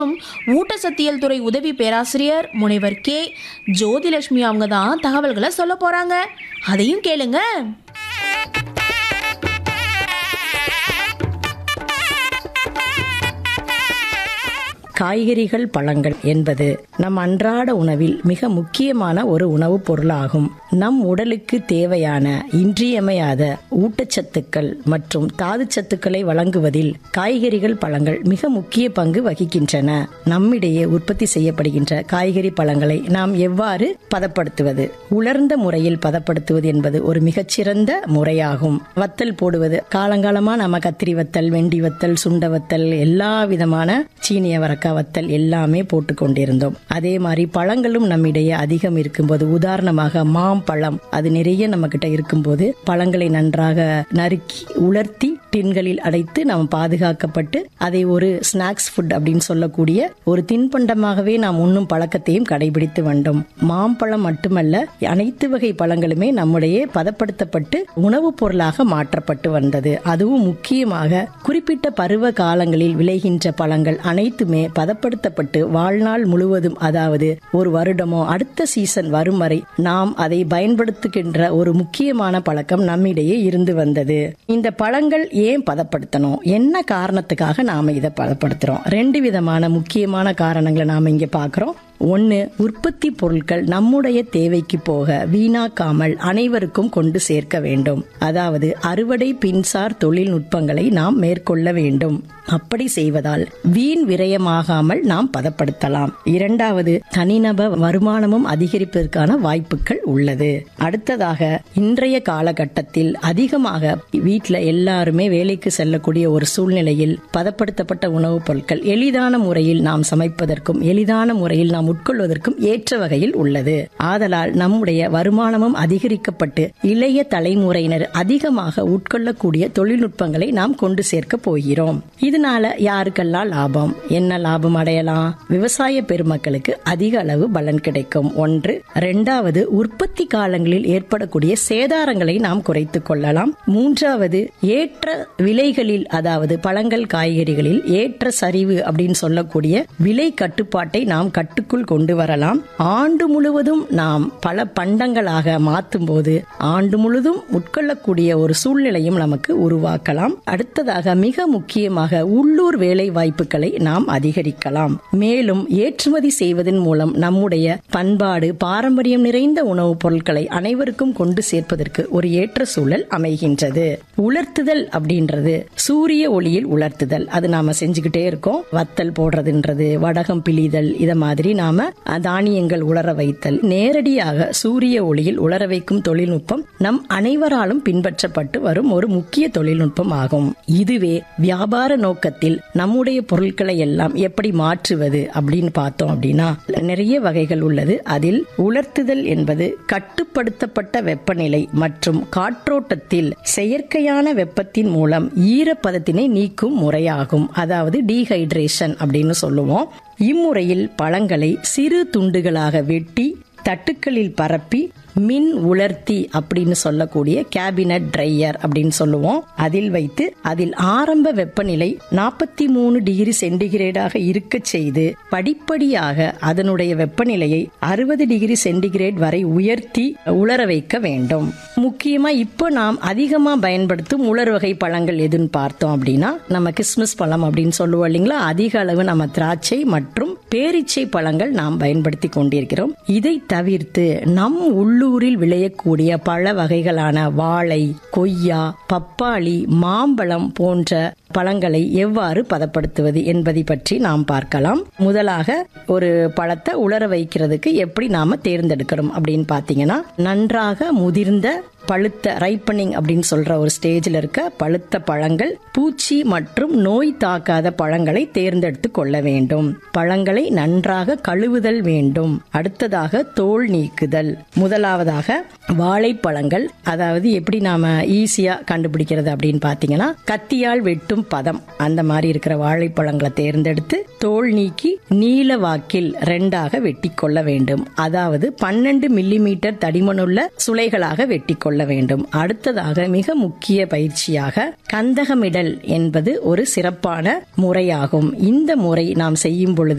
ஊட்டச்சத்தியல் துறை உதவி பேராசிரியர் முனைவர் கே ஜோதிலட்சுமி அவங்க தான் தகவல்களை சொல்ல போறாங்க அதையும் கேளுங்க காய்கறிகள் பழங்கள் என்பது நம் அன்றாட உணவில் மிக முக்கியமான ஒரு உணவுப் பொருளாகும் நம் உடலுக்கு தேவையான இன்றியமையாத ஊட்டச்சத்துக்கள் மற்றும் தாதுச்சத்துக்களை வழங்குவதில் காய்கறிகள் பழங்கள் மிக முக்கிய பங்கு வகிக்கின்றன நம்மிடையே உற்பத்தி செய்யப்படுகின்ற காய்கறி பழங்களை நாம் எவ்வாறு பதப்படுத்துவது உலர்ந்த முறையில் பதப்படுத்துவது என்பது ஒரு மிகச்சிறந்த முறையாகும் வத்தல் போடுவது காலங்காலமா நம்ம கத்திரி வத்தல் வெண்டி வத்தல் சுண்ட வத்தல் எல்லா விதமான சீனிய வரக்காய் வத்தல் எல்லாமே போட்டு கொண்டிருந்தோம் அதே மாதிரி பழங்களும் நம்மிடையே அதிகம் இருக்கும்போது உதாரணமாக மாம்பழம் அது நிறைய நம்ம கிட்ட இருக்கும்போது பழங்களை நன்றாக நறுக்கி உலர்த்தி டின்களில் அடைத்து நாம் பாதுகாக்கப்பட்டு அதை ஒரு ஸ்நாக்ஸ் ஃபுட் அப்படின்னு சொல்லக்கூடிய ஒரு தின்பண்டமாகவே நாம் உண்ணும் பழக்கத்தையும் கடைபிடித்து வந்தோம் மாம்பழம் மட்டுமல்ல அனைத்து வகை பழங்களுமே நம்முடைய பதப்படுத்தப்பட்டு உணவுப் பொருளாக மாற்றப்பட்டு வந்தது அதுவும் முக்கியமாக குறிப்பிட்ட பருவ காலங்களில் விளைகின்ற பழங்கள் அனைத்துமே பதப்படுத்தப்பட்டு வாழ்நாள் முழுவதும் அதாவது ஒரு வருடமோ அடுத்த சீசன் வரும் வரை நாம் அதை பயன்படுத்துகின்ற ஒரு முக்கியமான பழக்கம் நம்மிடையே இருந்து வந்தது இந்த பழங்கள் ஏன் பதப்படுத்தணும் என்ன காரணத்துக்காக நாம இதை பதப்படுத்துறோம் ரெண்டு விதமான முக்கியமான காரணங்களை நாம இங்க பாக்குறோம் ஒன்னு உற்பத்தி பொருட்கள் நம்முடைய தேவைக்கு போக வீணாக்காமல் அனைவருக்கும் கொண்டு சேர்க்க வேண்டும் அதாவது அறுவடை பின்சார் தொழில்நுட்பங்களை நாம் மேற்கொள்ள வேண்டும் அப்படி செய்வதால் வீண் விரயமாகாமல் நாம் பதப்படுத்தலாம் இரண்டாவது தனிநபர் வருமானமும் அதிகரிப்பதற்கான வாய்ப்புகள் உள்ளது அடுத்ததாக இன்றைய காலகட்டத்தில் அதிகமாக வீட்டில் எல்லாருமே வேலைக்கு செல்லக்கூடிய ஒரு சூழ்நிலையில் பதப்படுத்தப்பட்ட உணவுப் பொருட்கள் எளிதான முறையில் நாம் சமைப்பதற்கும் எளிதான முறையில் நாம் உட்கொள்வதற்கும் ஏற்ற வகையில் உள்ளது ஆதலால் நம்முடைய வருமானமும் அதிகரிக்கப்பட்டு இளைய தலைமுறையினர் அதிகமாக உட்கொள்ளக்கூடிய தொழில்நுட்பங்களை நாம் கொண்டு சேர்க்க போகிறோம் இதனால யாருக்கெல்லாம் லாபம் என்ன லாபம் அடையலாம் விவசாய பெருமக்களுக்கு அதிக அளவு பலன் கிடைக்கும் ஒன்று இரண்டாவது உற்பத்தி காலங்களில் ஏற்படக்கூடிய சேதாரங்களை நாம் குறைத்துக் கொள்ளலாம் மூன்றாவது ஏற்ற விலைகளில் அதாவது பழங்கள் காய்கறிகளில் ஏற்ற சரிவு அப்படின்னு சொல்லக்கூடிய விலை கட்டுப்பாட்டை நாம் கட்டுக்குள் கொண்டு வரலாம் ஆண்டு முழுவதும் நாம் பல பண்டங்களாக மாற்றும் போது ஆண்டு முழுதும் உட்கொள்ளக்கூடிய ஒரு சூழ்நிலையும் நமக்கு உருவாக்கலாம் அடுத்ததாக மிக முக்கியமாக உள்ளூர் வேலை வாய்ப்புகளை நாம் அதிகரிக்கலாம் மேலும் ஏற்றுமதி செய்வதன் மூலம் நம்முடைய பண்பாடு பாரம்பரியம் நிறைந்த உணவுப் பொருட்களை அனைவருக்கும் கொண்டு சேர்ப்பதற்கு ஒரு ஏற்ற சூழல் அமைகின்றது உலர்த்துதல் அப்படின்றது சூரிய ஒளியில் உலர்த்துதல் அது நாம செஞ்சுக்கிட்டே இருக்கோம் வத்தல் போடுறதுன்றது வடகம் பிழிதல் இத மாதிரி நாம தானியங்கள் உலர வைத்தல் நேரடியாக சூரிய ஒளியில் உலர வைக்கும் தொழில்நுட்பம் நம் அனைவராலும் பின்பற்றப்பட்டு வரும் ஒரு முக்கிய தொழில்நுட்பம் ஆகும் இதுவே வியாபார நோக்கத்தில் நம்முடைய பொருட்களை எல்லாம் எப்படி மாற்றுவது அப்படின்னு பார்த்தோம் அப்படின்னா நிறைய வகைகள் உள்ளது அதில் உலர்த்துதல் என்பது கட்டுப்படுத்தப்பட்ட வெப்பநிலை மற்றும் காற்றோட்டத்தில் செயற்கையான வெப்பத்தின் மூலம் ஈரப்பதத்தினை நீக்கும் முறையாகும் அதாவது டீஹைட்ரேஷன் அப்படின்னு சொல்லுவோம் இம்முறையில் பழங்களை சிறு துண்டுகளாக வெட்டி தட்டுக்களில் பரப்பி மின் உலர்த்தி அப்படின்னு சொல்லக்கூடிய கேபினட் ட்ரையர் அப்படின்னு சொல்லுவோம் அதில் வைத்து அதில் ஆரம்ப வெப்பநிலை நாற்பத்தி மூணு டிகிரி சென்டிகிரேடாக இருக்க செய்து படிப்படியாக அதனுடைய வெப்பநிலையை அறுபது டிகிரி சென்டிகிரேட் வரை உயர்த்தி உலர வைக்க வேண்டும் முக்கியமா இப்போ நாம் அதிகமா பயன்படுத்தும் உலர் வகை பழங்கள் எதுன்னு பார்த்தோம் அப்படின்னா நம்ம கிறிஸ்மஸ் பழம் அப்படின்னு சொல்லுவோம் இல்லைங்களா அதிக அளவு நம்ம திராட்சை மற்றும் பேரிச்சை பழங்கள் நாம் பயன்படுத்தி கொண்டிருக்கிறோம் இதை தவிர்த்து நம் உள்ளூரில் விளையக்கூடிய பழ வகைகளான வாழை கொய்யா பப்பாளி மாம்பழம் போன்ற பழங்களை எவ்வாறு பதப்படுத்துவது என்பதை பற்றி நாம் பார்க்கலாம் முதலாக ஒரு பழத்தை உலர வைக்கிறதுக்கு எப்படி நாம தேர்ந்தெடுக்கிறோம் அப்படின்னு பாத்தீங்கன்னா நன்றாக முதிர்ந்த பழுத்த ரைப்பனிங் அப்படின்னு சொல்ற ஒரு ஸ்டேஜில் இருக்க பழுத்த பழங்கள் பூச்சி மற்றும் நோய் தாக்காத பழங்களை தேர்ந்தெடுத்து கொள்ள வேண்டும் பழங்களை நன்றாக கழுவுதல் வேண்டும் அடுத்ததாக தோல் நீக்குதல் முதலாவதாக வாழைப்பழங்கள் அதாவது எப்படி நாம ஈஸியா கண்டுபிடிக்கிறது அப்படின்னு பாத்தீங்கன்னா கத்தியால் வெட்டும் பதம் அந்த மாதிரி இருக்கிற வாழைப்பழங்களை தேர்ந்தெடுத்து தோல் நீக்கி நீல வாக்கில் ரெண்டாக வெட்டி கொள்ள வேண்டும் அதாவது பன்னெண்டு மில்லி மீட்டர் தடிமனுள்ள சுளைகளாக வெட்டி கொள்ள கொள்ள வேண்டும் அடுத்ததாக மிக முக்கிய பயிற்சியாக கந்தகமிடல் என்பது ஒரு சிறப்பான முறையாகும் இந்த முறை நாம் செய்யும் பொழுது